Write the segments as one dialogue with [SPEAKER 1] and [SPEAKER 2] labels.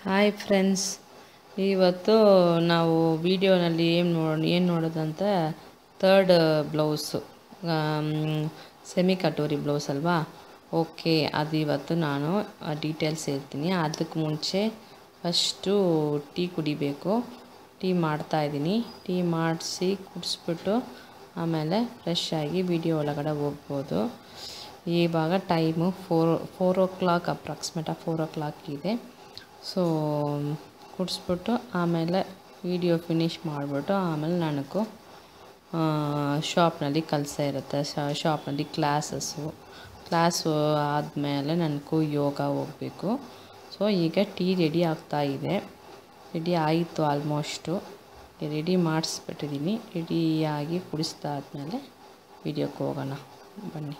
[SPEAKER 1] hi friends ಇವತ್ತು ನಾವು ವಿಡಿಯೋನಲ್ಲಿ ಏನು ನೋಡ್ ಏನು ನೋಡೋದಂತ third blouse semi katori blouse ಅಲ್ವಾ ಓಕೆ ಅದು ಇವತ್ತು ನಾನು ಡೀಟೇಲ್ಸ್ ಹೇಳ್ತೀನಿ ಅದಕ್ಕೆ ಮುಂಚೆ ಫಸ್ಟು ಟೀ ಕುಡಿಬೇಕು ಟೀ ಮಾಡ್ತಾಯಿದ್ದೀನಿ ಟೀ ಮಾಡಿಸಿ ಕುಡಿಸ್ಬಿಟ್ಟು ಆಮೇಲೆ ಫ್ರೆಶ್ ಆಗಿ ವಿಡಿಯೋ ಒಳಗಡೆ ಹೋಗ್ಬೋದು ಇವಾಗ time four four o'clock ಅಪ್ರಾಕ್ಸಿಮೇಟಾಗಿ ಫೋರ್ ಓ ಕ್ಲಾಕ್ ಇದೆ ಸೊ ಕುಡಿಸ್ಬಿಟ್ಟು ಆಮೇಲೆ ವಿಡಿಯೋ ಫಿನಿಷ್ ಮಾಡಿಬಿಟ್ಟು ಆಮೇಲೆ ನನಗೂ ಶಾಪ್ನಲ್ಲಿ ಕೆಲಸ ಇರುತ್ತೆ ಶಾಪ್ನಲ್ಲಿ ಕ್ಲಾಸಸ್ಸು ಕ್ಲಾಸು ಆದಮೇಲೆ ನನಗೂ ಯೋಗ ಹೋಗಬೇಕು ಸೊ ಈಗ ಟೀ ರೆಡಿ ಆಗ್ತಾ ಇದೆ ರೆಡಿ ಆಯಿತು ಆಲ್ಮೋಸ್ಟು ರೆಡಿ ಮಾಡಿಸ್ಬಿಟ್ಟಿದ್ದೀನಿ ರೆಡಿಯಾಗಿ ಕುಡಿಸ್ತಾ ಆದಮೇಲೆ ವಿಡಿಯೋಕ್ಕೆ ಹೋಗೋಣ ಬನ್ನಿ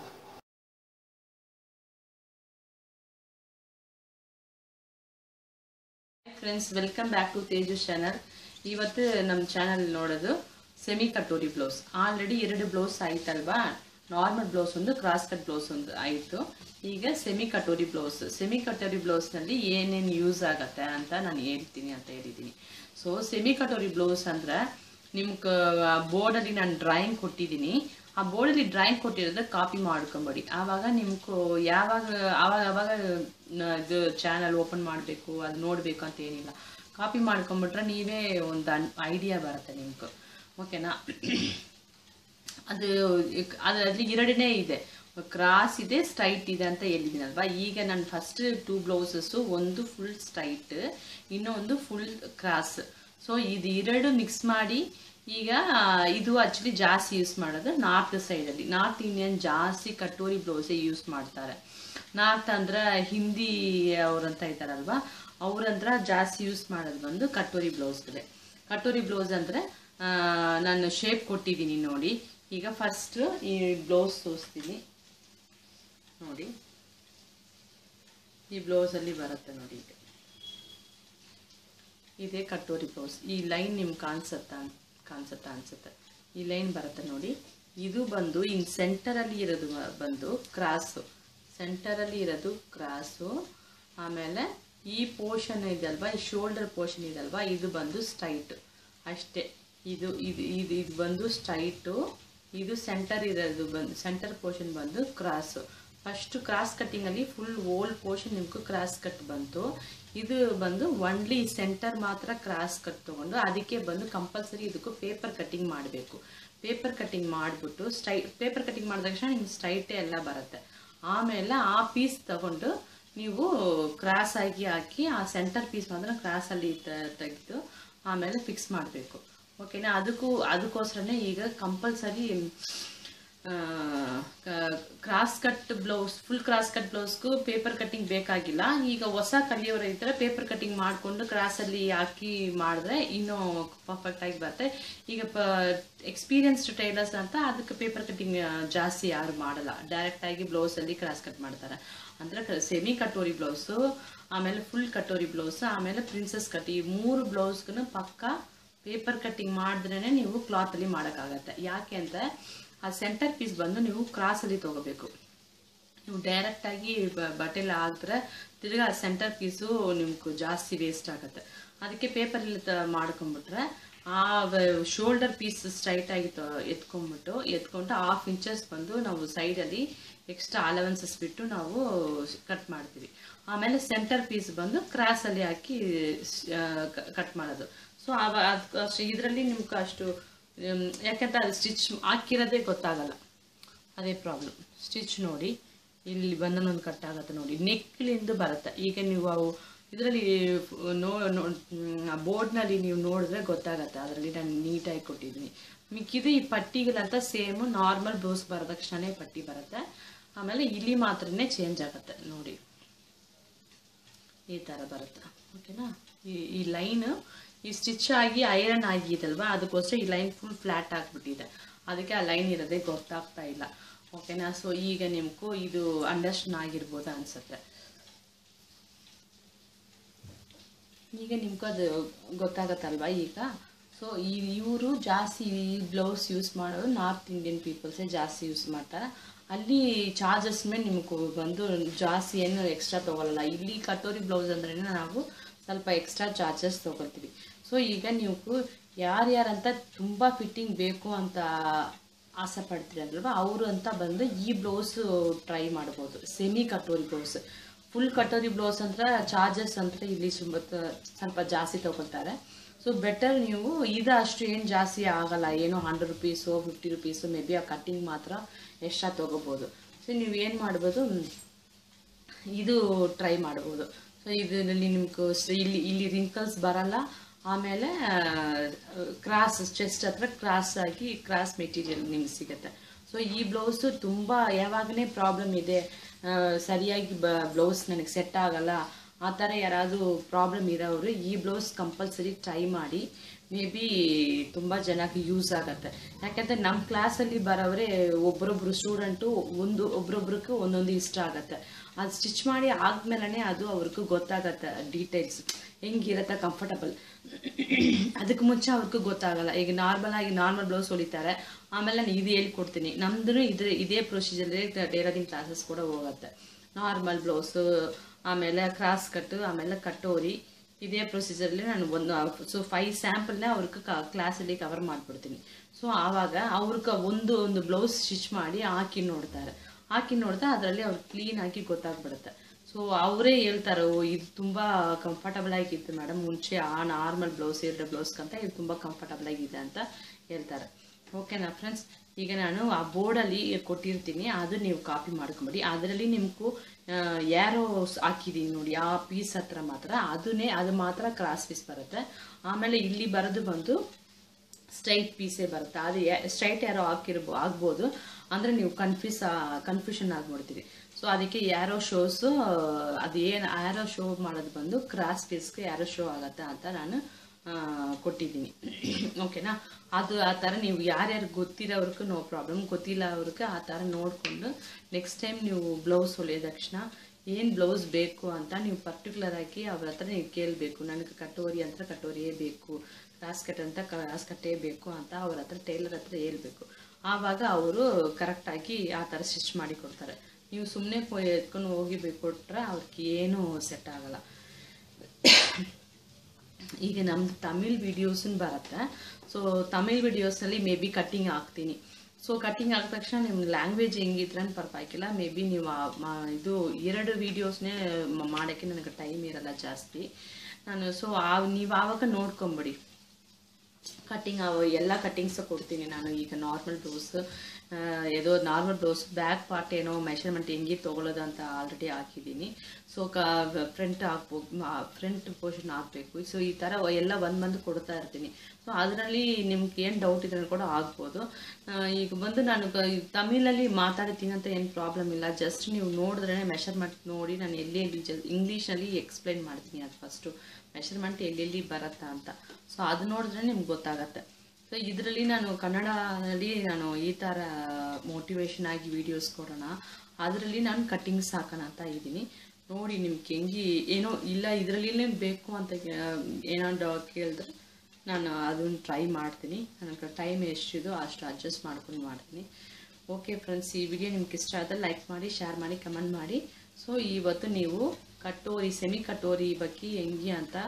[SPEAKER 1] friends welcome back to Teju channel ಇವತ್ತು ನಮ್ಮ ಚಾನಲ್ ನೋಡೋದು ಸೆಮಿ ಕಟೋರಿ ಬ್ಲೌಸ್ ಆಲ್ರೆಡಿ ಎರಡು ಬ್ಲೌಸ್ ಆಯ್ತಲ್ವಾ ನಾರ್ಮಲ್ ಬ್ಲೌಸ್ ಒಂದು ಕ್ರಾಸ್ ಕಟ್ ಬ್ಲೌಸ್ ಒಂದು ಆಯಿತು ಈಗ semi katori blouse semi katori ಬ್ಲೌಸ್ನಲ್ಲಿ ಏನೇನು ಯೂಸ್ ಆಗತ್ತೆ ಅಂತ ನಾನು ಹೇಳ್ತೀನಿ ಅಂತ ಹೇಳಿದ್ದೀನಿ ಸೊ ಸೆಮಿ ಕಟೋರಿ ಬ್ಲೌಸ್ ಅಂದ್ರೆ ನಿಮ್ಗೆ ಬೋರ್ಡಲ್ಲಿ ನಾನು ಡ್ರಾಯಿಂಗ್ ಕೊಟ್ಟಿದ್ದೀನಿ ಆ ಬೋರ್ಡಲ್ಲಿ ಡ್ರಾಯಿಂಗ್ ಕೊಟ್ಟಿರೋದ್ರೆ ಕಾಪಿ ಮಾಡ್ಕೊಂಬೇಡಿ ಆವಾಗ ನಿಮ್ಗೆ ಯಾವಾಗ ಆವಾಗ ಆವಾಗ ಇದು ಚಾನಲ್ ಓಪನ್ ಮಾಡಬೇಕು ಅದು ನೋಡಬೇಕು ಅಂತ ಏನಿಲ್ಲ ಕಾಪಿ ಮಾಡ್ಕೊಂಬಿಟ್ರೆ ನೀವೇ ಒಂದು ಐಡಿಯಾ ಬರುತ್ತೆ ನಿಮ್ಗೆ ಓಕೆನಾ ಅದು ಅದರಲ್ಲಿ ಎರಡನೇ ಇದೆ ಕ್ರಾಸ್ ಇದೆ ಸ್ಟ್ರೈಟ್ ಇದೆ ಅಂತ ಹೇಳಿದ್ದೀನಲ್ವಾ ಈಗ ನಾನು ಫಸ್ಟ್ ಟೂ ಬ್ಲೌಸಸ್ಸು ಒಂದು ಫುಲ್ ಸ್ಟ್ರೈಟ್ ಇನ್ನೊಂದು ಫುಲ್ ಕ್ರಾಸ್ ಸೊ ಇದು ಎರಡು ಮಿಕ್ಸ್ ಮಾಡಿ ಈಗ ಇದು ಆಕ್ಚುಲಿ ಜಾಸ್ತಿ ಯೂಸ್ ಮಾಡೋದು ನಾರ್ತ್ ಸೈಡಲ್ಲಿ ನಾರ್ತ್ ಇಂಡಿಯನ್ ಜಾಸ್ತಿ ಕಟೋರಿ ಬ್ಲೌಸೇ ಯೂಸ್ ಮಾಡ್ತಾರೆ ನಾರ್ತ್ ಅಂದ್ರೆ ಹಿಂದಿ ಅವ್ರಂತ ಇದ್ದಾರಲ್ವಾ ಅವ್ರಂದ್ರ ಜಾಸ್ತಿ ಯೂಸ್ ಮಾಡೋದು ಬಂದು ಕಟೋರಿ ಬ್ಲೌಸ್ಗಳೇ ಕಟೋರಿ ಬ್ಲೌಸ್ ಅಂದರೆ ನಾನು ಶೇಪ್ ಕೊಟ್ಟಿದ್ದೀನಿ ನೋಡಿ ಈಗ ಫಸ್ಟ್ ಈ ಬ್ಲೌಸ್ ತೋರಿಸ್ತೀನಿ ನೋಡಿ ಈ ಬ್ಲೌಸಲ್ಲಿ ಬರುತ್ತೆ ನೋಡಿ ಈಗ ಇದೇ ಕಟೋರಿ ಬ್ಲೌಸ್ ಈ ಲೈನ್ ನಿಮ್ಗೆ ಕಾಣಿಸುತ್ತಾ ಕಾಣಿಸುತ್ತಾ ಅನ್ಸುತ್ತೆ ಈ ಲೈನ್ ಬರುತ್ತೆ ನೋಡಿ ಇದು ಬಂದು ಇನ್ ಸೆಂಟರಲ್ಲಿ ಇರೋದು ಬಂದು ಕ್ರಾಸು ಸೆಂಟರಲ್ಲಿ ಇರೋದು ಕ್ರಾಸು ಆಮೇಲೆ ಈ ಪೋರ್ಷನ್ ಇದಲ್ವಾ ಈ ಶೋಲ್ಡರ್ ಪೋರ್ಷನ್ ಇದಲ್ವಾ ಇದು ಬಂದು ಸ್ಟ್ರೈಟ್ ಅಷ್ಟೇ ಇದು ಇದು ಇದು ಇದು ಬಂದು ಸ್ಟ್ರೈಟು ಇದು ಸೆಂಟರ್ ಇರೋದು ಬಂದು ಸೆಂಟರ್ ಪೋರ್ಷನ್ ಬಂದು ಕ್ರಾಸು ಫಸ್ಟು ಕ್ರಾಸ್ ಕಟ್ಟಿಂಗಲ್ಲಿ ಫುಲ್ ಓಲ್ ಪೋರ್ಷನ್ ನಿಮ್ಗೆ ಕ್ರಾಸ್ ಕಟ್ ಬಂತು ಇದು ಬಂದು ಒನ್ಲಿ ಸೆಂಟರ್ ಮಾತ್ರ ಕ್ರಾಸ್ ಕಟ್ ತೊಗೊಂಡು ಅದಕ್ಕೆ ಬಂದು ಕಂಪಲ್ಸರಿ ಇದಕ್ಕೂ ಪೇಪರ್ ಕಟ್ಟಿಂಗ್ ಮಾಡಬೇಕು ಪೇಪರ್ ಕಟ್ಟಿಂಗ್ ಮಾಡಿಬಿಟ್ಟು ಸ್ಟೈ ಪೇಪರ್ ಕಟ್ಟಿಂಗ್ ಮಾಡಿದ ತಕ್ಷಣ ನಿಮ್ಗೆ ಸ್ಟ್ರೈಟೇ ಎಲ್ಲ ಬರುತ್ತೆ ಆಮೇಲೆ ಆ ಪೀಸ್ ತಗೊಂಡು ನೀವು ಕ್ರಾಸ್ ಆಗಿ ಹಾಕಿ ಆ ಸೆಂಟರ್ ಪೀಸ್ ಮಾತ್ರ ಕ್ರಾಸಲ್ಲಿ ತೆಗೆದು ಆಮೇಲೆ ಫಿಕ್ಸ್ ಮಾಡಬೇಕು ಓಕೆನಾ ಅದಕ್ಕೂ ಅದಕ್ಕೋಸ್ಕರನೇ ಈಗ compulsory cross cut blouse full cross cut ಬ್ಲೌಸ್ಗೂ ಪೇಪರ್ ಕಟ್ಟಿಂಗ್ ಬೇಕಾಗಿಲ್ಲ ಈಗ ಹೊಸ ಕಲಿಯೋರು ಇದ್ದರೆ ಪೇಪರ್ ಕಟ್ಟಿಂಗ್ ಮಾಡಿಕೊಂಡು ಕ್ರಾಸಲ್ಲಿ ಹಾಕಿ ಮಾಡಿದ್ರೆ ಇನ್ನೂ ಪರ್ಫೆಕ್ಟಾಗಿ ಬರುತ್ತೆ ಈಗ ಪ ಎಕ್ಸ್ಪೀರಿಯನ್ಸ್ಡ್ ಟೈಲರ್ಸ್ ಅಂತ ಅದಕ್ಕೆ ಪೇಪರ್ ಕಟ್ಟಿಂಗ್ ಜಾಸ್ತಿ ಯಾರು ಮಾಡಲ್ಲ ಡೈರೆಕ್ಟಾಗಿ ಬ್ಲೌಸಲ್ಲಿ ಕ್ರಾಸ್ ಕಟ್ ಮಾಡ್ತಾರೆ ಅಂದರೆ ಸೆಮಿ ಕಟೋರಿ ಬ್ಲೌಸು ಆಮೇಲೆ ಫುಲ್ ಕಟೋರಿ ಬ್ಲೌಸ್ ಆಮೇಲೆ ಪ್ರಿನ್ಸಸ್ ಕಟ್ ಈ ಮೂರು ಬ್ಲೌಸ್ಗೂ ಪಕ್ಕ ಪೇಪರ್ ಕಟ್ಟಿಂಗ್ ಮಾಡಿದ್ರೇ ನೀವು ಕ್ಲಾತಲ್ಲಿ ಮಾಡೋಕ್ಕಾಗತ್ತೆ ಯಾಕೆ ಅಂದರೆ ಆ ಸೆಂಟರ್ ಪೀಸ್ ಬಂದು ನೀವು ಕ್ರಾಸಲ್ಲಿ ತೊಗೋಬೇಕು ನೀವು ಡೈರೆಕ್ಟಾಗಿ ಬಟ್ಟೆಲ್ಲ ಹಾಕಿದ್ರೆ ತಿರ್ಗಾ ಸೆಂಟರ್ ಪೀಸು ನಿಮ್ಗೆ ಜಾಸ್ತಿ ವೇಸ್ಟ್ ಆಗುತ್ತೆ ಅದಕ್ಕೆ ಪೇಪರಲ್ಲಿ ತ ಮಾಡ್ಕೊಂಬಿಟ್ರೆ ಆ ಶೋಲ್ಡರ್ ಪೀಸ್ ಸ್ಟ್ರೈಟಾಗಿ ಎತ್ಕೊಂಡ್ಬಿಟ್ಟು ಎತ್ಕೊಂಡು ಹಾಫ್ ಇಂಚಸ್ ಬಂದು ನಾವು ಸೈಡಲ್ಲಿ ಎಕ್ಸ್ಟ್ರಾ ಅಲೆವೆನ್ಸಸ್ ಬಿಟ್ಟು ನಾವು ಕಟ್ ಮಾಡ್ತೀವಿ ಆಮೇಲೆ ಸೆಂಟರ್ ಪೀಸ್ ಬಂದು ಕ್ರಾಸಲ್ಲಿ ಹಾಕಿ ಕಟ್ ಮಾಡೋದು ಸೊ ಅಷ್ಟು ಇದರಲ್ಲಿ ನಿಮ್ಗೆ ಅಷ್ಟು ಯಾಕಂತ ಅದು ಸ್ಟಿಚ್ ಹಾಕಿರೋದೇ ಗೊತ್ತಾಗಲ್ಲ ಅದೇ ಪ್ರಾಬ್ಲಮ್ ಸ್ಟಿಚ್ ನೋಡಿ ಇಲ್ಲಿ ಬಂದನೊಂದು ಕಟ್ ಆಗುತ್ತೆ ನೋಡಿ ನೆಕ್ಲಿಂದ ಬರುತ್ತೆ ಈಗ ನೀವು ಅವು ಇದರಲ್ಲಿ ನೋ ಬೋರ್ಡ್ನಲ್ಲಿ ನೀವು ನೋಡಿದ್ರೆ ಗೊತ್ತಾಗತ್ತೆ ಅದರಲ್ಲಿ ನಾನು ನೀಟಾಗಿ ಕೊಟ್ಟಿದ್ದೀನಿ ಮಿಕ್ಕಿದು ಈ ಪಟ್ಟಿಗಳಂತ ಸೇಮು ನಾರ್ಮಲ್ ಬ್ಲೌಸ್ ಬರೋ ತಕ್ಷಣನೇ ಪಟ್ಟಿ ಬರುತ್ತೆ ಆಮೇಲೆ ಇಲ್ಲಿ ಮಾತ್ರನೇ ಚೇಂಜ್ ಆಗುತ್ತೆ ನೋಡಿ ಈ ಥರ ಬರುತ್ತೆ ಓಕೆನಾ ಈ ಈ ಲೈನು ಈ ಸ್ಟಿಚ್ ಆಗಿ ಐರನ್ ಆಗಿದಲ್ವಾ ಅದಕ್ಕೋಸ್ಕರ ಈ ಲೈನ್ ಫುಲ್ ಫ್ಲ್ಯಾಟ್ ಆಗಿಬಿಟ್ಟಿದೆ ಅದಕ್ಕೆ ಆ ಲೈನ್ ಇರೋದೇ ಗೊತ್ತಾಗ್ತಾ ಇಲ್ಲ ಓಕೆನಾ ಸೊ ಈಗ ನಿಮ್ಗೂ ಇದು ಅಂಡರ್ಸ್ಟ್ಯಾಂಡ್ ಆಗಿರ್ಬೋದು ಅನ್ಸುತ್ತೆ ಈಗ ನಿಮ್ಗೂ ಅದು ಗೊತ್ತಾಗತ್ತಲ್ವಾ ಈಗ ಸೊ ಈ ಇವರು ಜಾಸ್ತಿ ಈ ಬ್ಲೌಸ್ ಯೂಸ್ ಮಾಡೋದು ನಾರ್ತ್ ಇಂಡಿಯನ್ ಪೀಪಲ್ಸೇ ಜಾಸ್ತಿ ಯೂಸ್ ಮಾಡ್ತಾರೆ ಅಲ್ಲಿ ಚಾರ್ಜಸ್ ಮೇಲೆ ನಿಮ್ಗೆ ಬಂದು ಜಾಸ್ತಿ ಏನು ಎಕ್ಸ್ಟ್ರಾ ತೊಗೊಳಲ್ಲ ಇಲ್ಲಿ ಕಟೋರಿ ಬ್ಲೌಸ್ ಅಂದ್ರೆ ನಾವು ಸ್ವಲ್ಪ ಎಕ್ಸ್ಟ್ರಾ ಚಾರ್ಜಸ್ ತೊಗೊಳ್ತೀವಿ ಸೊ ಈಗ ನೀವು ಯಾರ್ಯಾರಂತ ತುಂಬ ಫಿಟ್ಟಿಂಗ್ ಬೇಕು ಅಂತ ಆಸೆ ಪಡ್ತೀರಲ್ವ ಅವರು ಅಂತ ಬಂದು ಈ ಬ್ಲೌಸ್ ಟ್ರೈ ಮಾಡ್ಬೋದು semi katori blouse full katori blouse ಅಂತ ಚಾರ್ಜಸ್ ಅಂತ ಇಲ್ಲಿ ತುಂಬ ಸ್ವಲ್ಪ ಜಾಸ್ತಿ ತಗೊಳ್ತಾರೆ ಸೊ ಬೆಟರ್ ನೀವು ಇದು ಅಷ್ಟು ಏನು ಜಾಸ್ತಿ ಆಗಲ್ಲ ಏನೋ hundred rupees fifty rupees maybe ಆ ಕಟ್ಟಿಂಗ್ ಮಾತ್ರ ಎಕ್ಸ್ಟ್ರಾ ತೊಗೋಬೋದು ಸೊ ನೀವು ಏನು ಮಾಡ್ಬೋದು ಇದು ಟ್ರೈ ಮಾಡ್ಬೋದು ಸೊ ಇದರಲ್ಲಿ ನಿಮ್ಗೆ ಸ್- ಇಲ್ಲಿ ಇಲ್ಲಿ ರಿಂಕಲ್ಸ್ ಬರಲ್ಲ ಆಮೇಲೆ ಕ್ರಾಸ್ ಚೆಸ್ಟ್ ಹತ್ರ ಕ್ರಾಸ್ ಆಗಿ ಕ್ರಾಸ್ ಮೆಟೀರಿಯಲ್ ನಿಮ್ಗೆ ಸಿಗುತ್ತೆ ಸೊ ಈ ಬ್ಲೌಸು ತುಂಬ ಯಾವಾಗಲೇ ಪ್ರಾಬ್ಲಮ್ ಇದೆ ಆ, ಸರಿಯಾಗಿ ಬ ಬ್ಲೌಸ್ ನನಗೆ ಸೆಟ್ ಆಗಲ್ಲ ಆ ಥರ ಯಾರಾದರೂ ಪ್ರಾಬ್ಲಮ್ ಇರೋರು ಈ ಬ್ಲೌಸ್ ಕಂಪಲ್ಸರಿ ಟ್ರೈ ಮಾಡಿ ಮೇ ಬಿ ತುಂಬ ಜನಕ್ಕೆ ಯೂಸ್ ಆಗತ್ತೆ ಯಾಕಂದರೆ ನಮ್ಮ ಕ್ಲಾಸಲ್ಲಿ ಬರೋವ್ರೆ ಒಬ್ಬರೊಬ್ರು ಸ್ಟೂಡೆಂಟು ಒಂದು ಒಬ್ರೊಬ್ರಿಗೆ ಒಂದೊಂದು ಇಷ್ಟ ಆಗತ್ತೆ ಅದು ಸ್ಟಿಚ್ ಮಾಡಿ ಆದ್ಮೇಲೆ ಅದು ಅವ್ರಿಗೂ ಗೊತ್ತಾಗತ್ತೆ ಡೀಟೇಲ್ಸ್ ಹೆಂಗಿರತ್ತೆ ಕಂಫರ್ಟಬಲ್ ಅದಕ್ಕೆ ಮುಂಚೆ ಅವ್ರಿಗೂ ಗೊತ್ತಾಗಲ್ಲ ಈಗ ನಾರ್ಮಲ್ ಆಗಿ ನಾರ್ಮಲ್ ಬ್ಲೌಸ್ ಹೊಲಿತಾರೆ ಆಮೇಲೆ ನಾನು ಇದು ಹೇಳ್ಕೊಡ್ತೀನಿ ನಮ್ದು ಇದ್ರ ಇದೇ ಪ್ರೊಸೀಜರ್ ಟೇಲರಿಂಗ್ ಕ್ಲಾಸಸ್ ಕೂಡ ಹೋಗುತ್ತೆ ನಾರ್ಮಲ್ ಬ್ಲೌಸು ಆಮೇಲೆ ಕ್ರಾಸ್ ಕಟ್ಟು ಆಮೇಲೆ ಕಟ್ಟೋರಿ ಇದೇ ಪ್ರೊಸೀಜರ್ಲಿ ನಾನು ಒಂದು ಸೊ ಫೈವ್ ಸ್ಯಾಂಪಲ್ನ ಅವ್ರಿಗೆ ಕ್ಲಾಸಲ್ಲಿ ಕವರ್ ಮಾಡಿಬಿಡ್ತೀನಿ ಸೊ ಆವಾಗ ಅವ್ರಿಗೆ ಒಂದು ಒಂದು ಬ್ಲೌಸ್ ಸ್ಟಿಚ್ ಮಾಡಿ ಹಾಕಿ ನೋಡ್ತಾರೆ ಹಾಕಿ ನೋಡ್ತಾ ಅದರಲ್ಲಿ ಅವ್ರು ಕ್ಲೀನ್ ಆಗಿ ಗೊತ್ತಾಗ್ಬಿಡುತ್ತೆ ಸೊ ಅವರೇ ಹೇಳ್ತಾರೆ ಓ ಇದು ತುಂಬ ಕಂಫರ್ಟಬಲ್ ಆಗಿತ್ತು ಮೇಡಮ್ ಮುಂಚೆ ಆ ನಾರ್ಮಲ್ ಬ್ಲೌಸ್ ಇರೋ ಬ್ಲೌಸ್ಗಂತ ಇದು ತುಂಬ ಕಂಫರ್ಟಬಲ್ ಆಗಿದೆ ಅಂತ ಹೇಳ್ತಾರೆ ಓಕೆನಾ ಫ್ರೆಂಡ್ಸ್ ಈಗ ನಾನು ಆ ಬೋರ್ಡಲ್ಲಿ ಕೊಟ್ಟಿರ್ತೀನಿ ಅದು ನೀವು ಕಾಪಿ ಮಾಡ್ಕೊಂಬಿಡಿ ಅದರಲ್ಲಿ ನಿಮ್ಗೂ ಯಾರೋ ಹಾಕಿದೀನಿ ನೋಡಿ ಆ ಪೀಸ್ ಹತ್ರ ಮಾತ್ರ ಅದನ್ನೇ ಅದು ಮಾತ್ರ ಕ್ರಾಸ್ ಪೀಸ್ ಬರುತ್ತೆ ಆಮೇಲೆ ಇಲ್ಲಿ ಬರೋದು ಬಂದು ಸ್ಟ್ರೈಟ್ ಪೀಸೇ ಬರುತ್ತೆ ಅದು ಸ್ಟ್ರೈಟ್ ಯಾರೋ ಹಾಕಿರ್ಬೋ ಆಗ್ಬೋದು ಅಂದರೆ ನೀವು ಕನ್ಫ್ಯೂಸ್ ಕನ್ಫ್ಯೂಷನ್ ಆಗ್ಬಿಡ್ತೀರಿ ಸೊ ಅದಕ್ಕೆ ಯಾರೋ ಶೋಸು ಅದು ಏನು ಯಾರೋ ಶೋ ಮಾಡೋದು ಬಂದು ಕ್ರಾಸ್ ಪೀಸ್ಗೆ ಯಾರೋ ಶೋ ಆಗತ್ತೆ ಅಂತ ನಾನು ಆ, ಕೊಟ್ಟಿದ್ದೀನಿ ಓಕೆನಾ ಅದು ಆ ಥರ ನೀವು ಯಾರ್ಯಾರು ಗೊತ್ತಿರೋರ್ಗೂ ನೋ ಪ್ರಾಬ್ಲಮ್ ಗೊತ್ತಿಲ್ಲ ಅವ್ರಿಗೆ ಆ ಥರ ನೋಡಿಕೊಂಡು ನೆಕ್ಸ್ಟ್ ಟೈಮ್ ನೀವು ಬ್ಲೌಸ್ ಹೊಲಿಯೋ ತಕ್ಷಣ ಏನು ಬ್ಲೌಸ್ ಬೇಕು ಅಂತ ನೀವು ಪರ್ಟಿಕ್ಯುಲರ್ ಆಗಿ ಅವ್ರ ಹತ್ರ ನೀವು ಕೇಳಬೇಕು ನನಗೆ ಕಟೋರಿ ಅಂತ ಕಟೋರಿಯೇ ಬೇಕು ಕ್ರಾಸ್ ಕಟ್ ಅಂತ ಕ್ರಾಸ್ ಕಟ್ಟೇ ಬೇಕು ಅಂತ ಅವ್ರ ಹತ್ರ ಟೈಲರ್ ಹತ್ರ ಹೇಳ್ಬೇಕು ಆವಾಗ ಅವರು ಕರೆಕ್ಟಾಗಿ ಆ ಥರ ಸ್ಟಿಚ್ ಮಾಡಿ ಕೊಡ್ತಾರೆ ನೀವು ಸುಮ್ಮನೆ ಎತ್ಕೊಂಡು ಹೋಗಿ ಬೇಕು ಕೊಟ್ರೆ ಅವ್ರಿಗೆ ಏನೂ ಸೆಟ್ ಆಗಲ್ಲ ಈಗ ನಮ್ದು ತಮಿಳ್ ವಿಡಿಯೋಸನ್ ಬರುತ್ತೆ ಸೊ ತಮಿಳ್ ವಿಡಿಯೋಸಲ್ಲಿ ಮೇ ಬಿ ಕಟ್ಟಿಂಗ್ ಹಾಕ್ತೀನಿ ಸೊ ಕಟ್ಟಿಂಗ್ ಆದ ತಕ್ಷಣ ನಿಮ್ಮ ಲ್ಯಾಂಗ್ವೇಜ್ ಹೆಂಗಿದ್ರೆ ಅಂತ ಪರವಾಗಿಲ್ಲ ಮೇ ಬಿ ನೀವು ಆ ಮ- ಇದು ಎರಡು ವೀಡಿಯೋಸ್ನೇ ಮಾಡೋಕ್ಕೆ ನನಗೆ ಟೈಮ್ ಇರಲ್ಲ ಜಾಸ್ತಿ ನಾನು ಸೊ ಆ ನೀವು ಆವಾಗ ನೋಡ್ಕೊಂಬಿಡಿ ಕಟ್ಟಿಂಗ್ ಅವು ಎಲ್ಲ ಕಟ್ಟಿಂಗ್ಸ್ ಕೊಡ್ತೀನಿ ನಾನು ಈಗ ನಾರ್ಮಲ್ ಬ್ಲೌಸ್ ಏದೋ ನಾರ್ಮಲ್ ಬ್ಲೌಸ್ ಬ್ಯಾಕ್ ಪಾರ್ಟ್ ಏನೋ ಮೆಷರ್ಮೆಂಟ್ ಹೆಂಗೆ ತೊಗೊಳೋದು ಅಂತ ಆಲ್ರೆಡಿ ಹಾಕಿದ್ದೀನಿ ಸೊ ಕ ಫ್ರಂಟ್ ಹಾಕ್ಬೇಕು ಫ್ರಂಟ್ ಪೋರ್ಷನ್ ಹಾಕಬೇಕು ಸೊ ಈ ಥರ ಎಲ್ಲ ಒಂದು ಬಂದು ಕೊಡ್ತಾ ಇರ್ತೀನಿ ಸೊ ಅದರಲ್ಲಿ ನಿಮ್ಗೆ ಏನು ಡೌಟ್ ಇದ್ರೆ ಕೂಡ ಆಗ್ಬೋದು ಆ, ಈಗ ಬಂದು ನಾನು ಕ- ಈ ತಮಿಳಲ್ಲಿ ಮಾತಾಡ್ತೀನಿ ಅಂತ ಏನು ಪ್ರಾಬ್ಲಮ್ ಇಲ್ಲ ಜಸ್ಟ್ ನೀವು ನೋಡಿದ್ರೆ ಮೆಷರ್ಮೆಂಟ್ ನೋಡಿ ನಾನು ಎಲ್ಲಿ ಎಲ್ಲಿ ಜ ಇಂಗ್ಲೀಷಲ್ಲಿ ಎಕ್ಸ್ಪ್ಲೈನ್ ಮಾಡ್ತೀನಿ ಅದು ಫಸ್ಟು ಮೆಷರ್ಮೆಂಟ್ ಎಲ್ಲೆಲ್ಲಿ ಬರುತ್ತಾ ಅಂತ ಸೊ ಅದು ನೋಡಿದ್ರೆ ನಿಮ್ಗೆ ಗೊತ್ತಾಗತ್ತೆ ಸೊ ಇದರಲ್ಲಿ ನಾನು ಕನ್ನಡದಲ್ಲಿ ನಾನು ಈ ಥರ ಮೋಟಿವೇಶನ್ ಆಗಿ ವಿಡಿಯೋಸ್ ಕೊಡೋಣ ಅದರಲ್ಲಿ ನಾನು ಕಟ್ಟಿಂಗ್ಸ್ ಹಾಕೋಣ ಅಂತ ಇದ್ದೀನಿ ನೋಡಿ ನಿಮ್ಗೆ ಹೆಂಗೆ ಏನೋ ಇಲ್ಲ ಇದರಲ್ಲಿನೇ ಬೇಕು ಅಂತ ಏನೋ ಕೇಳಿದ್ರೆ ನಾನು ಅದನ್ನು ಟ್ರೈ ಮಾಡ್ತೀನಿ ನನಗೆ ಟೈಮ್ ಎಷ್ಟಿದೋ ಅಷ್ಟು ಅಡ್ಜಸ್ಟ್ ಮಾಡ್ಕೊಂಡು ಮಾಡ್ತೀನಿ ಓಕೆ ಫ್ರೆಂಡ್ಸ್ ಈ ವಿಡಿಯೋ ನಿಮ್ಗೆ ಇಷ್ಟ ಆದರೆ ಲೈಕ್ ಮಾಡಿ ಶೇರ್ ಮಾಡಿ ಕಮೆಂಟ್ ಮಾಡಿ ಸೊ ಇವತ್ತು ನೀವು ಕಟ್ಟೋರಿ ಸೆಮಿ ಕಟ್ಟೋರಿ ಬಗ್ಗೆ ಹೆಂಗೆ ಅಂತ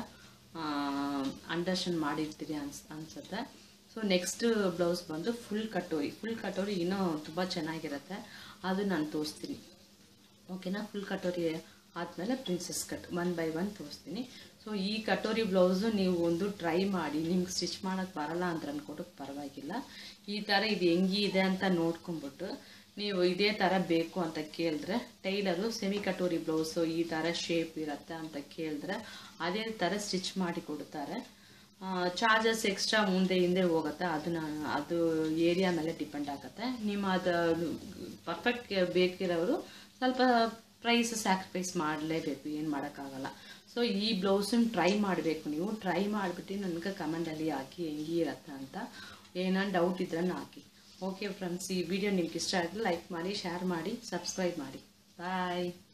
[SPEAKER 1] ಅಂಡರ್ಸ್ಟ್ಯಾಂಡ್ ಮಾಡಿರ್ತೀರಿ ಅನ್ಸ್ ಅನ್ಸುತ್ತೆ ಸೊ ನೆಕ್ಸ್ಟ್ ಬ್ಲೌಸ್ ಬಂದು ಫುಲ್ ಕಟ್ಟೋರಿ ಫುಲ್ ಕಟ್ಟೋರಿ ಇನ್ನೂ ತುಂಬ ಚೆನ್ನಾಗಿರುತ್ತೆ ಅದು ನಾನು ತೋರಿಸ್ತೀನಿ ಓಕೆನಾ ಫುಲ್ ಕಟೋರಿ ಆದಮೇಲೆ princess cut one by one ತೋರಿಸ್ತೀನಿ ಸೊ ಈ ಕಟೋರಿ ಬ್ಲೌಸು ನೀವು ಒಂದು ಟ್ರೈ ಮಾಡಿ ನಿಮ್ಗೆ ಸ್ಟಿಚ್ ಮಾಡೋಕ್ಕೆ ಬರಲ್ಲ ಅಂತ ಅಂದ್ಕೊಂಡು ಪರವಾಗಿಲ್ಲ ಈ ಥರ ಇದು ಹೆಂಗಿದೆ ಅಂತ ನೋಡ್ಕೊಂಬಿಟ್ಟು ನೀವು ಇದೇ ಥರ ಬೇಕು ಅಂತ ಕೇಳಿದ್ರೆ ಟೈಲರು ಸೆಮಿ ಕಟೋರಿ ಬ್ಲೌಸು ಈ ಥರ ಶೇಪ್ ಇರುತ್ತೆ ಅಂತ ಕೇಳಿದ್ರೆ ಅದೇ ಥರ ಸ್ಟಿಚ್ ಮಾಡಿ ಕೊಡ್ತಾರೆ ಚಾರ್ಜಸ್ ಎಕ್ಸ್ಟ್ರಾ ಮುಂದೆ ಹಿಂದೆ ಹೋಗುತ್ತೆ ಅದನ್ನ ಅದು ಏರಿಯಾ ಮೇಲೆ ಡಿಪೆಂಡ್ ಆಗುತ್ತೆ ನಿಮ್ಮ ಅದು ಪರ್ಫೆಕ್ಟ್ ಬೇಕಿರೋರು ಸ್ವಲ್ಪ ಪ್ರೈಸ್ ಸ್ಯಾಕ್ರಿಫೈಸ್ ಮಾಡಲೇಬೇಕು ಏನು ಮಾಡೋಕ್ಕಾಗಲ್ಲ ಸೊ ಈ ಬ್ಲೌಸನ್ನ ಟ್ರೈ ಮಾಡಬೇಕು ನೀವು ಟ್ರೈ ಮಾಡಿಬಿಟ್ಟು ನನಗೆ ಕಮೆಂಟಲ್ಲಿ ಹಾಕಿ ಹೆಂಗೆ ಇರತ್ತೆ ಅಂತ ಏನಾದ್ರು ಡೌಟ್ ಇದ್ರೆ ಹಾಕಿ ಓಕೆ ಫ್ರೆಂಡ್ಸ್ ಈ ವಿಡಿಯೋ ನಿಮ್ಗೆ ಇಷ್ಟ ಆದರೆ ಲೈಕ್ ಮಾಡಿ ಶೇರ್ ಮಾಡಿ ಸಬ್ಸ್ಕ್ರೈಬ್ ಮಾಡಿ ಬಾಯ್